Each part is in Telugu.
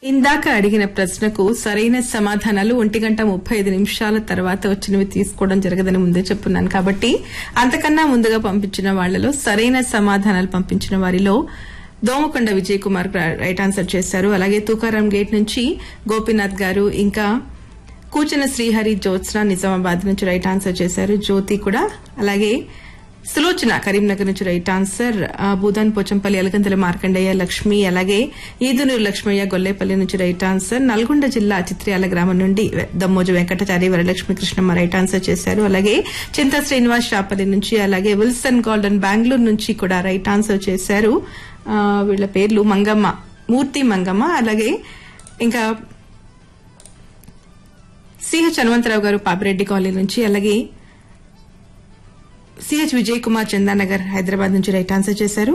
ఇందాక అడిగిన ప్రశ్నకు సరైన సమాధానాలు ఒంటి గంట ముప్పై ఐదు నిమిషాల తర్వాత వచ్చినవి తీసుకోవడం జరగదని ముందే చెప్పున్నాను కాబట్టి అంతకన్నా ముందుగా పంపించిన వాళ్లలో సరైన సమాధానాలు పంపించిన వారిలో దోమకొండ విజయ్ కుమార్ రైట్ ఆన్సర్ చేశారు అలాగే తుకారాం గేట్ నుంచి గోపీనాథ్ గారు ఇంకా కూచన శ్రీహరి జ్యోత్స్న నిజామాబాద్ నుంచి రైట్ ఆన్సర్ చేశారు జ్యోతి కూడా అలాగే సులోచన కరీంనగర్ నుంచి రైట్ ఆన్సర్ ఆ, భూదాన్ పోచంపల్లి ఎలగంతల మార్కండయ్య లక్ష్మి అలాగే ఈదునూరు లక్ష్మయ్య గొల్లేపల్లి నుంచి రైట్ ఆన్సర్ నల్గొండ జిల్లా చిత్రియాల గ్రామం నుండి వె- దమ్మోజు వెంకటాచారి వరలక్ష్మి కృష్ణమ్మ రైట్ ఆన్సర్ చేశారు అలాగే చింతా శ్రీనివాస్ షాపల్లి నుంచి అలాగే విల్సన్ గోల్డెన్ బెంగళూరు నుంచి కూడా రైట్ ఆన్సర్ చేశారు ఆ, వీళ్ళ పేర్లు మంగమ్మ మూర్తి మంగమ్మ అలాగే ఇంకా సిహెచ్ హనుమంతరావు గారు పాపిరెడ్డి కాలనీ నుంచి అలాగే సిహెచ్ విజయ్ కుమార్ చందానగర్ హైదరాబాద్ నుంచి రైట్ ఆన్సర్ చేశారు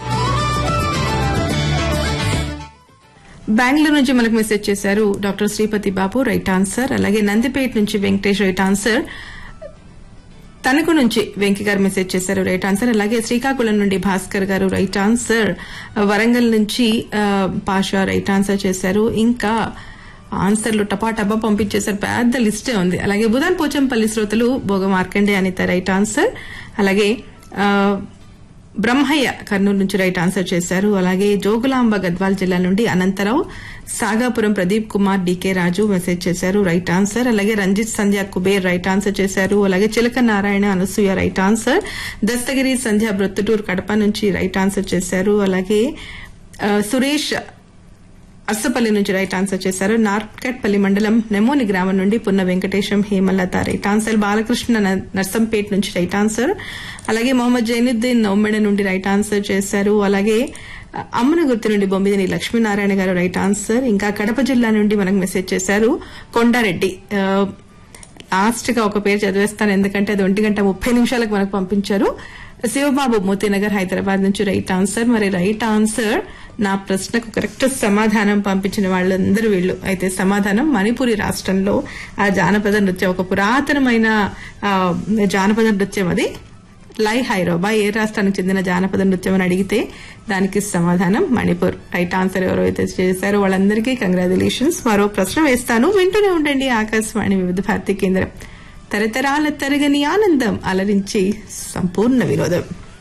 బెంగళూరు నుంచి మనకు మెసేజ్ చేశారు doctor Sripathi Babu right answer అలాగే నందిపేట నుంచి వెంకటేష్ రైట్ ఆన్సర్ తణుకు నుంచి వెంకి గారు మెసేజ్ చేశారు రైట్ ఆన్సర్ అలాగే శ్రీకాకుళం నుండి భాస్కర్ గారు రైట్ ఆన్సర్ వరంగల్ నుంచి ఆ, పాషా రైట్ ఆన్సర్ చేశారు ఇంకా ఆన్సర్లు టపా టపా పంపించేశారు పెద్ద లిస్టే ఉంది అలాగే బుధాన్ పోచంపల్లి శ్రోతలు భోగ మార్కండే అనిత రైట్ ఆన్సర్ అలాగే ఆ, బ్రహ్మయ్య కర్నూలు నుంచి రైట్ ఆన్సర్ చేశారు అలాగే జోగులాంబ గద్వాల్ జిల్లా నుండి అనంతరావు సాగాపురం ప్రదీప్ కుమార్ డీకే రాజు మెసేజ్ చేశారు రైట్ ఆన్సర్ అలాగే రంజిత్ సంధ్య కుబేర్ రైట్ ఆన్సర్ చేశారు అలాగే చిలక నారాయణ అనసూయ రైట్ ఆన్సర్ దస్తగిరి సంధ్య బ్రొత్తుటూరు కడప నుంచి రైట్ ఆన్సర్ చేశారు అలాగే ఆ, సురేష్ అස්සపల్లి నుంచి రైట్ ఆన్సర్ చేశారు నార్కట్పల్లి మండలం నెమోని గ్రామం నుండి పున్న వెంకటేశం హేమలత రైట్ ఆన్సర్ బాలకృష్ణ న- నర్సంపేట్ నుంచి రైట్ ఆన్సర్ అలాగే మొహమ్మద్ జైనుద్దీన్ నౌమెడ నుండి రైట్ ఆన్సర్ చేశారు అలాగే ఆ, అమ్మన గుర్తు నుండి బొమ్మిదిని లక్ష్మీనారాయణ గారు రైట్ ఆన్సర్ ఇంకా కడప జిల్లా నుండి మనకు మెసేజ్ చేశారు కొండారెడ్డి ఆ, లాస్ట్ గా ఒక పేరు చదివేస్తాను ఎందుకంటే అది ఒంటి గంట ముప్పై నిమిషాలకు మనకు పంపించారు శివబాబు మోతీనగర్ హైదరాబాద్ నుంచి రైట్ ఆన్సర్ మరి రైట్ ఆన్సర్ నా ప్రశ్నకు కరెక్ట్ సమాధానం పంపించిన వాళ్ళందరూ వీళ్ళు అయితే సమాధానం మణిపురి రాష్ట్రంలో ఆ జానపద నృత్యం ఒక పురాతనమైన ఆ, జానపద నృత్యం అది లై హైరోబా ఏ రాష్ట్రానికి చెందిన జానపద నృత్యం అని అడిగితే దానికి సమాధానం మణిపూర్ రైట్ ఆన్సర్ ఎవరైతే చేశారో వాళ్ళందరికీ కంగ్రాచులేషన్స్ మరో ప్రశ్న వేస్తాను వింటూనే ఉండండి ఆకాశవాణి వివిధ భారతి కేంద్రం తరతరాల తరగని ఆనందం అలరించి సంపూర్ణ వినోదం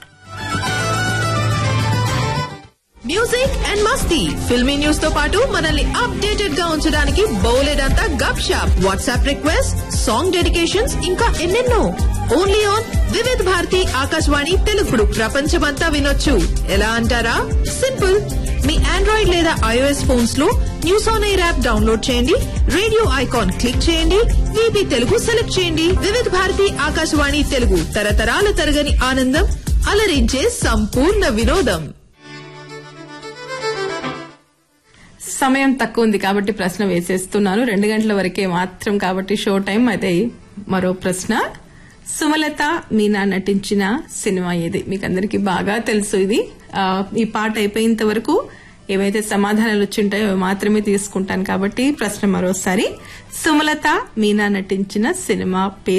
మ్యూజిక్ అండ్ మస్తీ ఫిల్మీ న్యూస్ తో పాటు మనల్ని అప్డేటెడ్ గా ఉంచడానికి బౌలెడంతా గప్ షాప్ వాట్సాప్ రిక్వెస్ట్ సాంగ్ డెడికేషన్స్ ఇంకా ఎన్నెన్నో ఓన్లీ ఆన్ వివిధ్ భారతి ఆకాశవాణి తెలుగుడు ప్రపంచమంతా వినొచ్చు ఎలా అంటారా సింపుల్ మీ ఆండ్రాయిడ్ లేదా ఐఓఎస్ ఫోన్స్ లో news on air app download చేయండి రేడియో ఐకాన్ క్లిక్ చేయండి వీబీ తెలుగు సెలెక్ట్ చేయండి వివిధ భారతి ఆకాశవాణి తెలుగు తరతరాల తరగని ఆనందం అలరించే సంపూర్ణ వినోదం సమయం తక్కువ ఉంది కాబట్టి ప్రశ్న వేసేస్తున్నాను రెండు గంటల వరకే మాత్రం కాబట్టి షో టైం అయితే మరో ప్రశ్న సుమలత మీనా నటించిన సినిమా ఏది మీకు అందరికీ బాగా తెలుసు ఇది ఆ, ఈ పాట అయిపోయేంత వరకు ఏవైతే సమాధానాలు వచ్చింటాయో అవి మాత్రమే తీసుకుంటాను కాబట్టి ప్రశ్న మరోసారి సుమలత మీనా నటించిన సినిమా పేరు